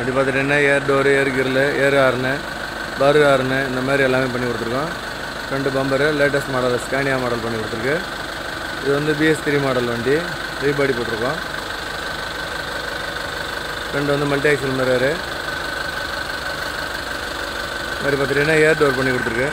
வண்டி பார்த்துட்டீங்கன்னா ஏர் டோரு ஏர் கிரில் ஏர் ஆர்னு பரு ஆர்னு இந்த மாதிரி எல்லாமே பண்ணி கொடுத்துருக்கோம் ரெண்டு bumper latest model Scania model பண்ணி கொடுத்துருக்கு இது வந்து பிஎஸ் த்ரீ மாடல் வண்டி ரீபாடி போட்டிருக்கோம் ரெண்டு வந்து மல்டி ஆக்சல் மிரரு மாதிரி பார்த்துட்டீங்கன்னா ஏர் டோர் பண்ணி கொடுத்துருக்கு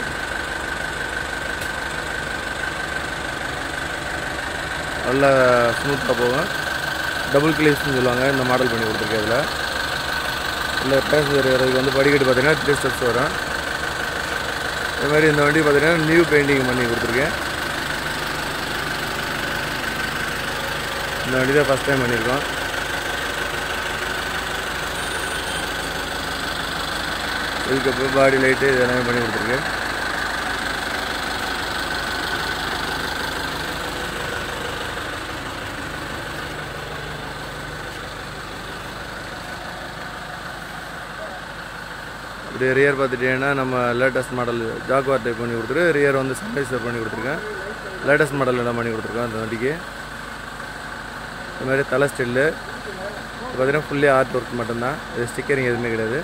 நல்லா ஸ்மூத்தாக போகும் டபுள் கிளீஸ்னு சொல்லுவாங்க இந்த மாடல் பண்ணி கொடுத்துருக்கு அதில் இல்லை பேசஞ்சர் ஏறதுக்கு வந்து படிக்கட்டு பார்த்தீங்கன்னா த்ரீ ஸ்டெப்ஸ் வரும் இது மாதிரி இந்த வண்டி பார்த்தீங்கன்னா நியூ பெயிண்டிங் பண்ணி கொடுத்துருக்கேன் இந்த வண்டி தான் ஃபஸ்ட் டைம் பண்ணியிருக்கோம் இதுக்கப்புறம் பாடி லைட்டு இது எல்லாமே பண்ணி கொடுத்துருக்கு அப்படியே ரியர் பார்த்துட்டீங்கன்னா நம்ம லேட்டஸ்ட் மாடல் ஜாக்வார் டைப் பண்ணி கொடுத்துரு ரியர் வந்து சன்ரைசர் பண்ணி கொடுத்துருக்கேன் லேட்டஸ்ட் மாடல் எல்லாம் பண்ணி கொடுத்துருக்கோம் அந்த வண்டிக்கு இந்த மாதிரி தலை ஸ்டில்லு பார்த்தீங்கன்னா ஃபுல்லி ஆர்ட் ஒர்க் மட்டும்தான் இது ஸ்டிக்கரிங் எதுவுமே கிடையாது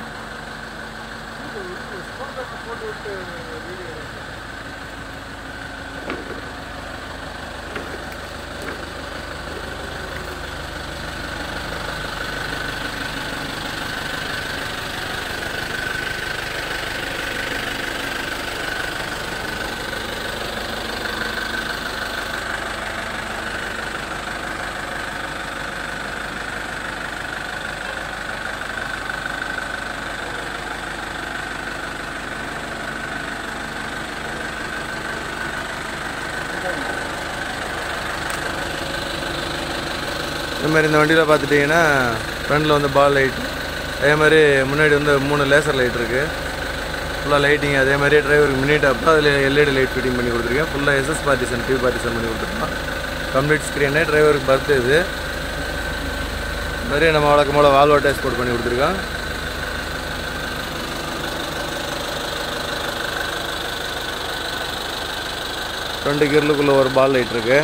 இந்த மாதிரி இந்த வண்டியில் பார்த்துட்டிங்கன்னா ஃப்ரண்டில் வந்து பால் லைட் அதே மாதிரி முன்னாடி வந்து மூணு லேசர் லைட் இருக்குது ஃபுல்லாக லைட்டிங் அதே மாதிரி டிரைவருக்கு மினி டாப் அதில் எல்இடி லைட் ஃபிட்டிங் பண்ணி கொடுத்துருக்கேன் ஃபுல்லாக எஸ்எஸ் பார்ட்டிஷன் டிவி பார்ட்டிஷன் பண்ணி கொடுத்துருக்கோம் கம்ப்ளீட் ஸ்க்ரீனு டிரைவருக்கு பர்த் இது இந்த மாதிரி நம்ம வழக்கம் போல் வால்வோ டேஸ்போர்ட் பண்ணி கொடுத்துருக்கோம் ரெண்டு கியர்லுக்குள்ளே ஒரு பால் லைட் இருக்குது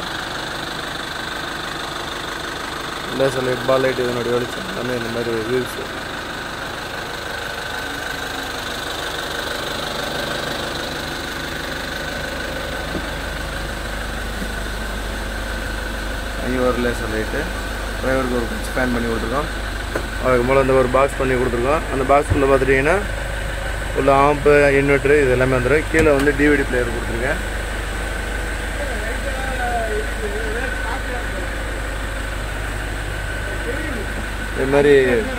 லேசர் லைட் பால் லைட் இதனுடைய வெளிச்சம் எல்லாமே இந்த மாதிரி வியூஸ் அங்கே ஒரு லேசர் லைட்டு டிரைவருக்கு ஒரு ஸ்பேன் பண்ணி கொடுத்துருக்கோம் அதுக்கு மேலே அந்த ஒரு பாக்ஸ் பண்ணி கொடுத்துருக்கோம் அந்த பாக்ஸ்குள்ளே பார்த்துட்டிங்கன்னா உள்ள ஆம்பு இன்வெர்ட்ரு இது எல்லாமே வந்துடும் கீழே வந்து டிவிடி பிளேயர் கொடுத்துருக்கேன் இது மாதிரி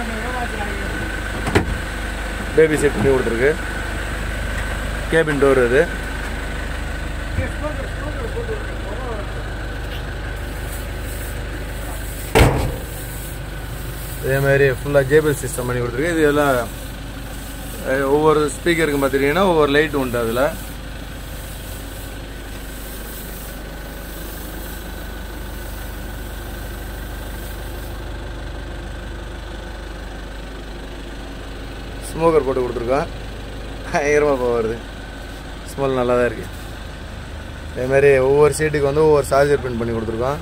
பேபி செட் பண்ணி கொடுத்துருக்கு கேபின் டோர் இது இதே மாதிரி ஃபுல்லாக ஜேபிஎல் சிஸ்டம் பண்ணி கொடுத்துருக்கு இது எல்லாம் அஹ், ஒவ்வொரு ஸ்பீக்கருக்கும் பார்த்துட்டிங்கன்னா ஒவ்வொரு லைட் உண்டு அதில் ஸ்மோக்கர் போட்டு கொடுத்துருக்கோம் ஈரமாக போக வருது ஸ்மெல் நல்லா தான் இருக்குது அதே மாதிரி ஒவ்வொரு சீட்டுக்கு வந்து ஒவ்வொரு சார்ஜர் பின் பண்ணி கொடுத்துருக்கோம்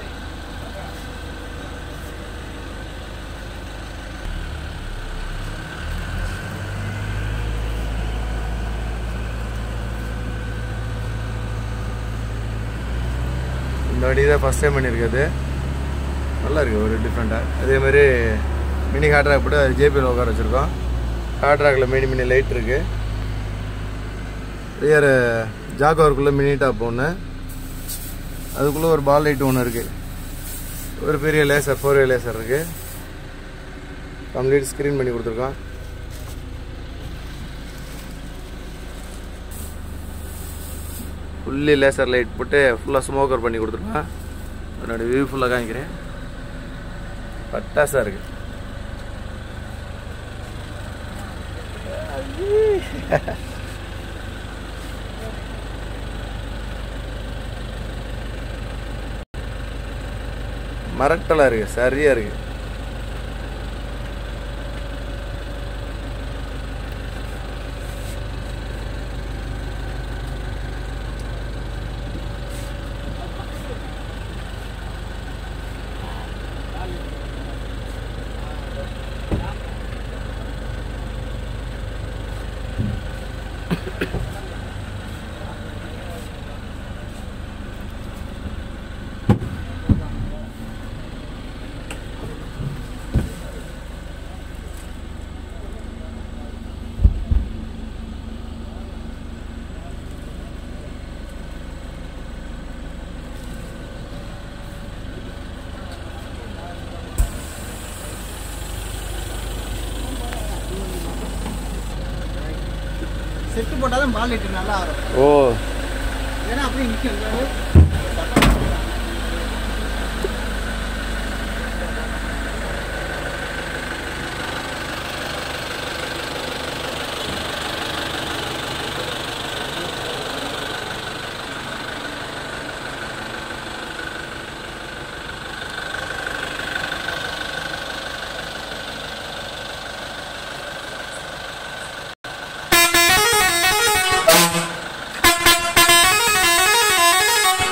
இந்த வண்டி தான் ஃபஸ்ட் டைம் பண்ணியிருக்கிறது நல்லா இருக்குது ஒரு டிஃப்ரெண்ட்டாக அதே மாதிரி மினி ஹாட் ட்ராக் போட்டு ஜேபியில் உட்கார வச்சுருக்கோம் ஹாட் ட்ராக்கில் மினி மினி லைட் இருக்குது ரியர் ஜாகோருக்குள்ளே மினி டாப் ஒன்று அதுக்குள்ளே ஒரு பால் லைட் ஒன்று இருக்குது ஒரு பெரிய லேசர் ஃபோர் வே லேசர் இருக்குது கம்ப்ளீட் ஸ்க்ரீன் பண்ணி கொடுத்துருக்கோம் ஃபுல்லி லேசர் லைட் போட்டு ஃபுல்லாக ஸ்மோக்கர் பண்ணி கொடுத்துருக்கோம் அதனோட வியூ ஃபுல்லாக காமிக்கிறேன் பட்டாசாக இருக்குது மரட்டலாக இருக்குது சரியாக இருக்குது செட்டு போட்டால் தான் பால் லைட் நல்லா வரும் ஓ ஏன்னா அப்படியே நிற்கும்